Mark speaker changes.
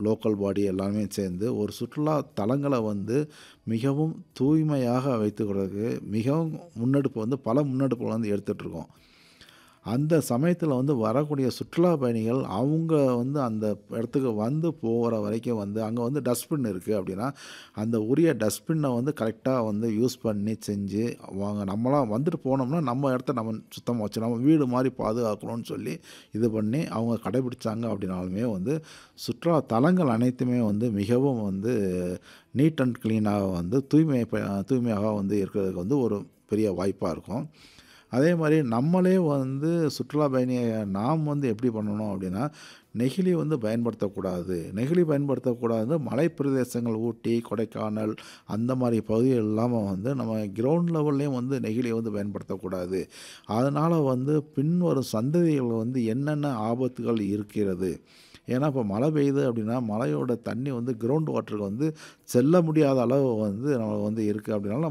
Speaker 1: local body எல்லாமே சேர்ந்து ஒரு சுற்றுலா தலங்களை வந்து மிகவும் தூய்மையாக வைத்துக்கிறதுக்கு மிகவும் முன்னெடுப்பு வந்து பல முன்னெடுப்புகள் வந்து எடுத்துகிட்ருக்கோம் அந்த சமயத்தில் வந்து வரக்கூடிய சுற்றுலா பயணிகள் அவங்க வந்து அந்த இடத்துக்கு வந்து போகிற வரைக்கும் வந்து அங்கே வந்து டஸ்ட்பின் இருக்குது அப்படின்னா அந்த உரிய டஸ்ட்பின்னை வந்து கரெக்டாக வந்து யூஸ் பண்ணி செஞ்சு வாங்க நம்மளாம் வந்துட்டு போனோம்னா நம்ம இடத்த நம்ம சுத்தமாக வச்சு நம்ம வீடு மாதிரி பாதுகாக்கணும்னு சொல்லி இது பண்ணி அவங்க கடைபிடிச்சாங்க அப்படின்னாலுமே வந்து சுற்றுலா தலங்கள் அனைத்துமே வந்து மிகவும் வந்து நீட் அண்ட் க்ளீனாக வந்து தூய்மை தூய்மையாக வந்து இருக்கிறதுக்கு வந்து ஒரு பெரிய வாய்ப்பாக இருக்கும் அதே மாதிரி நம்மளே வந்து சுற்றுலா பயணியை நாம் வந்து எப்படி பண்ணணும் அப்படின்னா நெகிழி வந்து பயன்படுத்தக்கூடாது நெகிழி பயன்படுத்தக்கூடாது மலை பிரதேசங்கள் ஊட்டி கொடைக்கானல் அந்த மாதிரி பகுதிகள் இல்லாமல் வந்து நம்ம கிரவுண்ட் லெவல்லையும் வந்து நெகிழியை வந்து பயன்படுத்தக்கூடாது அதனால் வந்து பின்வரும் சந்ததிகள் வந்து என்னென்ன ஆபத்துகள் இருக்கிறது ஏன்னா இப்போ மழை பெய்யுது அப்படின்னா மழையோட தண்ணி வந்து கிரவுண்ட் வாட்டருக்கு வந்து செல்ல முடியாத அளவு வந்து நம்ம வந்து இருக்குது அப்படின்னால